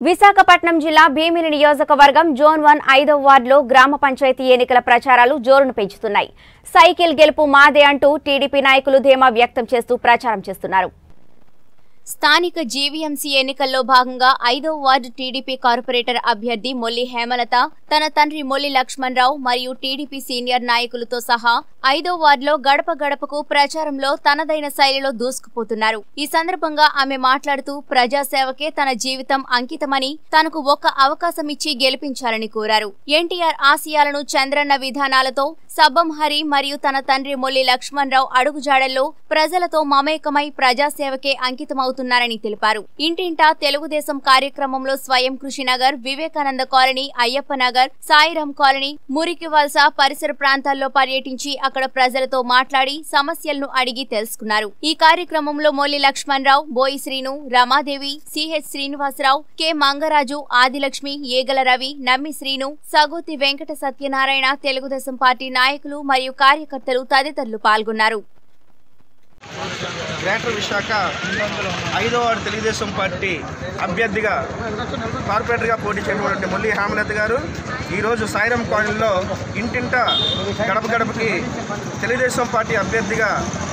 విశాఖపట్నం జిల్లా భీమిలి నియోజకవర్గం zone one ఐదవ వార్డులో గ్రామ పంచాయతీ ఎన్నికల ప్రచారాలు జోరును పెంచుతున్నాయి సైకిల్ గెలుపు మాదే అంటూ టీడీపీ నాయకులు ధీమా వ్యక్తం చేస్తూ ప్రచారం చేస్తున్నారు స్థానిక జీవీఎంసీ ఎన్నికల్లో భాగంగా ఐదో వార్డు టీడీపీ కార్పొరేటర్ అభ్యర్థి మొల్లి హేమలత తన తండ్రి మొల్లి లక్ష్మణరావు మరియు టీడీపీ సీనియర్ నాయకులతో సహా ఐదో వార్డులో గడప గడపకు ప్రచారంలో తనదైన శైలిలో దూసుకుపోతున్నారు ఈ సందర్భంగా ఆమె మాట్లాడుతూ ప్రజాసేవకే తన జీవితం అంకితమని తనకు ఒక్క అవకాశం ఇచ్చి గెలిపించాలని కోరారు ఎన్టీఆర్ ఆశయాలను చంద్రన్న విధానాలతో సబ్బం హరి మరియు తన తండ్రి మొల్లి లక్ష్మణరావు అడుగుజాడల్లో ప్రజలతో మమేకమై ప్రజాసేవకే అంకితమవుతున్నారని తెలిపారు ఇంటింటా తెలుగుదేశం కార్యక్రమంలో స్వయం కృషి నగర్ వివేకానంద కాలనీ అయ్యప్ప నగర్ సాయిరాం కాలనీ మురికి వలస పరిసర ప్రాంతాల్లో పర్యటించి అక్కడ ప్రజలతో మాట్లాడి సమస్యలను అడిగి తెలుసుకున్నారు ఈ కార్యక్రమంలో Molli Lakshmanarao Boyi Srinu Ramadevi CH Srinivasarao K Mangaraju Adilakshmi Egala Ravi Nammi Srinu Sagothi Venkata Satyanarayana Telugu Desam party నాయకులు మరియు కార్యకర్తలు తదితరులు పాల్గొన్నారు గ్రేటర్ విశాఖ ఐదో వార్డు తెలుగుదేశం పార్టీ అభ్యర్థిగా కార్పొరేటర్గా పోటీ చేసినటువంటి మొల్లి హేమలత గారు ఈరోజు సాయిరం కాలనీలో ఇంటింట గడప గడపకి తెలుగుదేశం పార్టీ అభ్యర్థిగా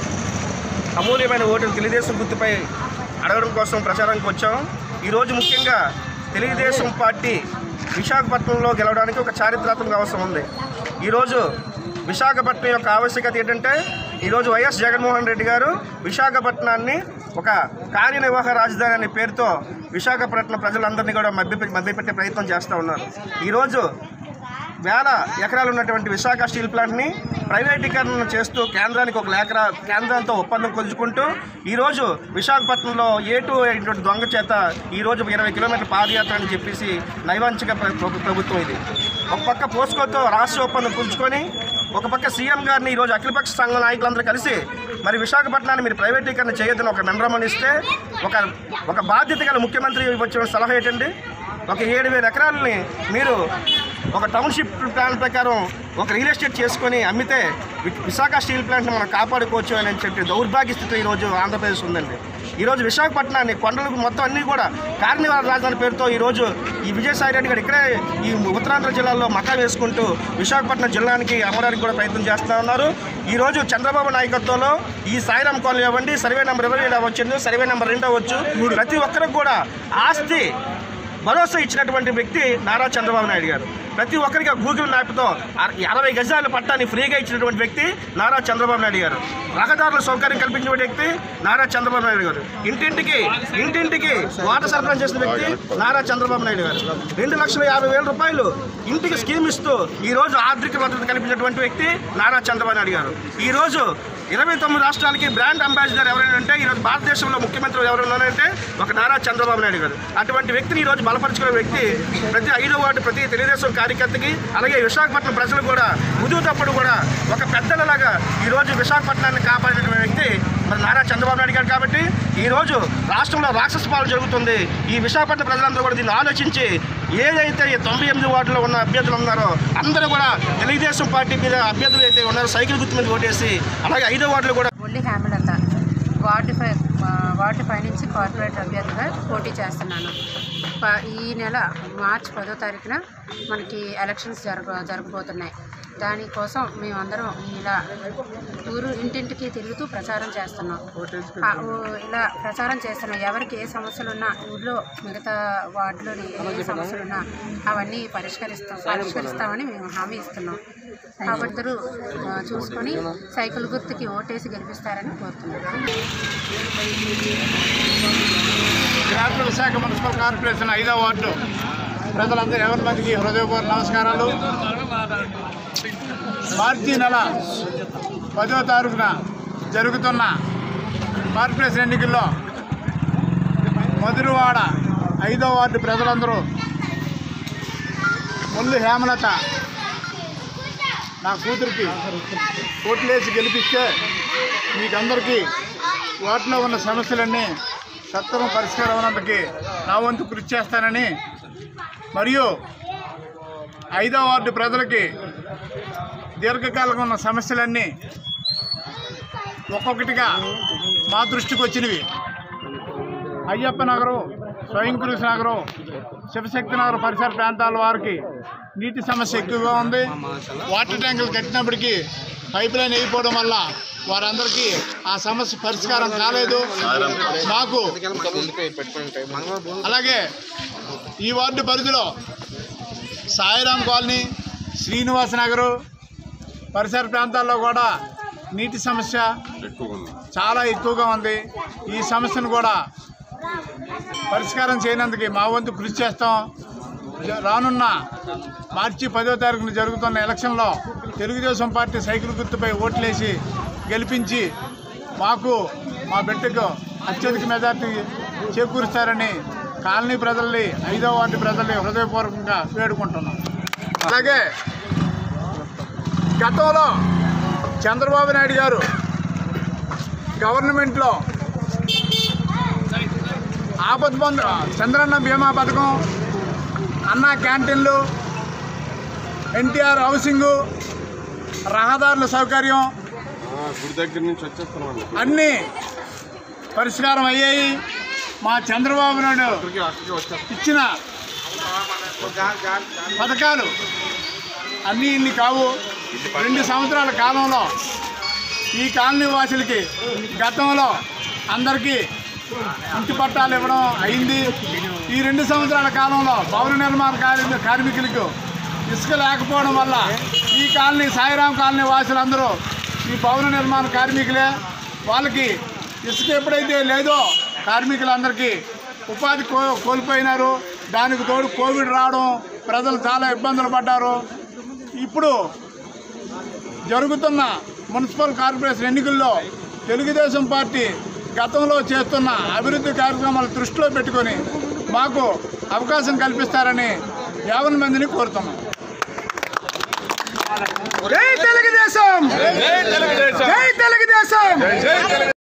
అమూల్యమైన ఓటును తెలుగుదేశం గుర్తుపై అడగడం కోసం ప్రచారానికి వచ్చాం ఈరోజు ముఖ్యంగా తెలుగుదేశం పార్టీ విశాఖపట్నంలో గెలవడానికి ఒక చారిత్రాత్మక అవసరం ఉంది ఈరోజు విశాఖపట్నం యొక్క ఆవశ్యకత ఏంటంటే ఈరోజు వైఎస్ జగన్మోహన్ రెడ్డి గారు విశాఖపట్నాన్ని ఒక కార్యనిర్వాహక రాజధాని అనే పేరుతో విశాఖపట్నం ప్రజలందరినీ కూడా మభ్య మభ్యపెట్టే ప్రయత్నం చేస్తూ ఉన్నారు ఈరోజు వేల ఎకరాలు ఉన్నటువంటి విశాఖ స్టీల్ ప్లాంట్ని ప్రైవేటీకరణ చేస్తూ కేంద్రానికి ఒక లేఖ కేంద్రంతో ఒప్పందం కొలుచుకుంటూ ఈరోజు విశాఖపట్నంలో ఏటు అయినటువంటి దొంగ చేత ఈరోజు ఇరవై కిలోమీటర్ల పాదయాత్ర అని చెప్పేసి నైవాంచిక ప్ర- ప్రభు- ప్రభుత్వం ఇది ఒక పక్క పోస్కోతో రాష్ట్ర ఒప్పందం కులుచుకొని ఒక పక్క సీఎం గారిని ఈరోజు అఖిలపక్ష సంఘ నాయకులందరూ కలిసి మరి విశాఖపట్నాన్ని మీరు ప్రైవేటీకరణ చేయొద్దని ఒక మెమరమని ఇస్తే ఒక ఒక బాధ్యత గల ముఖ్యమంత్రి వచ్చిన సలహా ఏంటండి ఒక ఏడు వేల ఎకరాలని మీరు ఒక టౌన్షిప్ ప్లాన్ ప్రకారం ఒక రియల్ ఎస్టేట్ చేసుకొని అమ్మితే వి- విశాఖ స్టీల్ ప్లాంట్ని మనం కాపాడుకోవచ్చు అని చెప్పి దౌర్భాగ్య స్థితి ఈరోజు ఆంధ్రప్రదేశ్ ఉందండి ఈరోజు విశాఖపట్నాన్ని కొండలకు మొత్తం అన్నీ కూడా కార్నివాల రాజధాని పేరుతో ఈరోజు ఈ విజయసాయి రెడ్డి గారు ఇక్కడే ఈ ఉత్తరాంధ్ర జిల్లాలో మకా వేసుకుంటూ విశాఖపట్నం జిల్లానికి అమ్మడానికి కూడా ప్రయత్నం చేస్తూ ఉన్నారు ఈరోజు చంద్రబాబు నాయకత్వంలో ఈ సాయిరామ్ కాలనీ అవ్వండి సర్వే నెంబర్ ఇరవై ఏడు అవ్వచ్చు సర్వే నెంబర్ రెండు అవ్వచ్చు ప్రతి ఒక్కరికి కూడా ఆస్తి భరోసా ఇచ్చినటువంటి వ్యక్తి నారా చంద్రబాబు నాయుడు గారు ప్రతి ఒక్కరికి గూగుల్ మ్యాప్తో అర- అరవై గజాల పట్టాన్ని ఫ్రీగా ఇచ్చినటువంటి వ్యక్తి నారా చంద్రబాబు నాయుడు గారు రహదారుల సౌకర్యం కల్పించిన వ్యక్తి నారా చంద్రబాబు నాయుడు గారు ఇంటింటికి ఇంటింటికి వాటర్ సరఫరా చేసిన వ్యక్తి నారా చంద్రబాబు నాయుడు గారు రెండు లక్షల యాభై వేల రూపాయలు ఇంటికి స్కీమ్ ఇస్తూ ఈ రోజు ఆర్థిక భద్రత కల్పించినటువంటి వ్యక్తి నారా చంద్రబాబు నాయుడు గారు ఈ రోజు ఇరవై తొమ్మిది రాష్ట్రాలకి బ్రాండ్ అంబాసిడర్ ఎవరైనా ఉంటే ఈరోజు భారతదేశంలో ముఖ్యమంత్రి ఎవరైనా ఉన్నారంటే ఒక నారా చంద్రబాబు నాయుడు గారు అటువంటి వ్యక్తిని ఈరోజు బలపరుచుకునే వ్యక్తి ప్రతి ఐదో వార్డు ప్రతి తెలుగుదేశం కార్యకర్తకి అలాగే విశాఖపట్నం ప్రజలు కూడా ఉదయం తప్పుడు కూడా ఒక పెద్దలలాగా ఈరోజు విశాఖపట్నాన్ని కాపాడినటువంటి వ్యక్తి మరి నారా చంద్రబాబు నాయుడు గారు కాబట్టి ఈరోజు రాష్ట్రంలో రాక్షస పాలన జరుగుతుంది ఈ విశాఖపట్నం ప్రజలందరూ కూడా దీన్ని ఆలోచించి ఏదైతే ఈ తొంభై ఎనిమిది వార్డులో ఉన్న అభ్యర్థులు ఉన్నారో అందరూ కూడా తెలుగుదేశం పార్టీ మీద అభ్యర్థులు అయితే ఉన్నారో సైకిల్ గుర్తు మీద ఓటేసి అలాగే ఐదో వార్డులో కూడా Olli Hemalatha ward five ward five నుంచి కార్పొరేటర్ అభ్యర్థిగా పోటీ చేస్తున్నాను ప- ఈ నెల మార్చి పదో తారీఖున మనకి ఎలక్షన్స్ జరగ జరగబోతున్నాయి దానికోసం మేమందరం ఇలా ఊరు ఇంటింటికి తిరుగుతూ ప్రచారం చేస్తున్నాం ఆ, ఊ- ఇలా ప్రచారం చేస్తున్నాం ఎవరికి ఏ సమస్యలు ఉన్నా ఊళ్ళో మిగతా వార్డులోని ఏ సమస్యలు ఉన్నా అవన్నీ పరిష్కరిస్తాం పరిష్కరిస్తామని మేము హామీ ఇస్తున్నాం కాబట్టి అందరూ, ఆ, చూసుకొని సైకిల్ గుర్తుకి ఓటేసి గెలిపిస్తారని కోరుతున్నాను గ్రామ విశాఖ మున్సిపల్ కార్పొరేషన్ ఐదో వార్డు ప్రజలందరూ ఎవరి మందికి హృదయపూర్వ నమస్కారాలు మార్చి నెల పదో తారీఖున జరుగుతున్న కార్పొరేషన్ ఎన్నికల్లో మధురవాడ ఐదో వార్డు ప్రజలందరూ ముళ్ళు హేమలత నా కూతురికి ఓట్లేసి గెలిపిస్తే మీకందరికీ వాటిలో ఉన్న సమస్యలన్నీ సత్వరం పరిష్కారం అవ్వడానికి నా వంతు కృషి చేస్తానని మరియు ఐదో వార్డు ప్రజలకి దీర్ఘకాలంగా ఉన్న సమస్యలన్నీ ఒక్కొక్కటిగా మా దృష్టికి వచ్చినవి అయ్యప్ప నగరం స్వయం కృషి నగరం శివశక్తి నగరం పరిసర ప్రాంతాల వారికి నీటి సమస్య ఎక్కువగా ఉంది వాటర్ ట్యాంకులు కట్టినప్పటికీ పైప్ లైన్ వేయిపోవడం వల్ల వారందరికీ ఆ సమస్య పరిష్కారం కాలేదు మాకు అలాగే ఈ వార్డు పరిధిలో సాయిరాం కాలనీ శ్రీనివాస నగరు పరిసర ప్రాంతాల్లో కూడా నీటి సమస్య చాలా ఎక్కువగా ఉంది ఈ సమస్యను కూడా పరిష్కారం చేయనందుకు మా వంతు కృషి చేస్తాం జ- రానున్న మార్చి పదో తారీఖున జరుగుతున్న ఎలక్షన్లో తెలుగుదేశం పార్టీ సైకిల్ గుర్తుపై ఓట్లేసి గెలిపించి మాకు మా బిడ్డకు అత్యధిక మెజార్టీ చేకూరుస్తారని కాలనీ ప్రజల్ని ఐదో వార్డు ప్రజల్ని హృదయపూర్వకంగా వేడుకుంటున్నాం అలాగే గతంలో చంద్రబాబు నాయుడు గారు గవర్నమెంట్లో ఆపద్ బంధు చంద్రన్న బీమా పథకం అన్న క్యాంటీన్లు ఎన్టీఆర్ హౌసింగు రహదారుల సౌకర్యం గుడి దగ్గర నుంచి వచ్చేస్తున్నాం అన్నీ పరిష్కారం అయ్యాయి మా చంద్రబాబు నాయుడు అక్కడికి అక్కడికి వచ్చేస్తాం ఇచ్చిన పథకాలు అన్నీ ఇన్ని కావు రెండు సంవత్సరాల కాలంలో ఈ కాలనీ వాసులకి గతంలో అందరికీ ఇంటి పట్టాలు ఇవ్వడం అయింది ఈ రెండు సంవత్సరాల కాలంలో భవన నిర్మాణ కార్మి కార్మికులకు ఇసుక లేకపోవడం వల్ల ఈ కాలనీ సాయిరాం కాలనీ వాసులందరూ ఈ భవన నిర్మాణ కార్మికులే వాళ్ళకి ఇసుక ఎప్పుడైతే లేదో కార్మికులందరికీ ఉపాధి కో కోల్పోయినారు దానికి తోడు కోవిడ్ రావడం ప్రజలు చాలా ఇబ్బందులు పడ్డారు ఇప్పుడు జరుగుతున్న మున్సిపల్ కార్పొరేషన్ ఎన్నికల్లో తెలుగుదేశం పార్టీ గతంలో చేస్తున్న అభివృద్ధి కార్యక్రమాలు దృష్టిలో పెట్టుకొని మాకు అవకాశం కల్పిస్తారని యావన్ మందిని కోరుతున్నాం జై తెలుగుదేశం జై తెలుగుదేశం